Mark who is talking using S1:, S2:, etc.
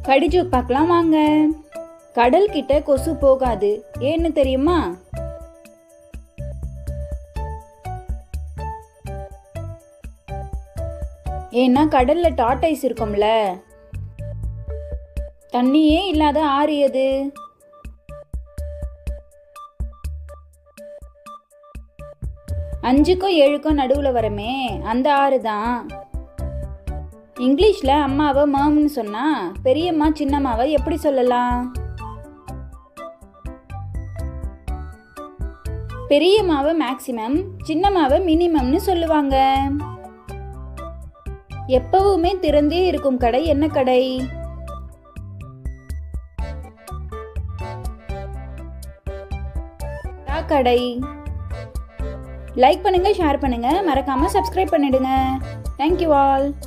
S1: கடிச்சு பார்க்கலாம் வாங்க கடல் கிட்ட கொசு போகாது ஏன்னு தெரியுமா ஏன்னா கடல்ல டாட்டைஸ் இருக்கும்ல தண்ணியே இல்லாத ஆறு எது அஞ்சுக்கும் ஏழுக்கும் நடுவில் வரமே அந்த ஆறு தான் இங்கிலீஷில் அம்மாவை மாம்னு சொன்னா பெரியம்மா சின்னம்மாவை எப்படி சொல்லலாம் பெரியம்மாவை மேக்சிமம் சின்னம்மாவை மினிமம்னு சொல்லுவாங்க எப்பவுமே திறந்தே இருக்கும் கடை என்ன கடை டா கடை லைக் பண்ணுங்க ஷேர் பண்ணுங்க மறக்காம சப்ஸ்கிரைப் பண்ணிடுங்க தேங்க்யூ ஆல்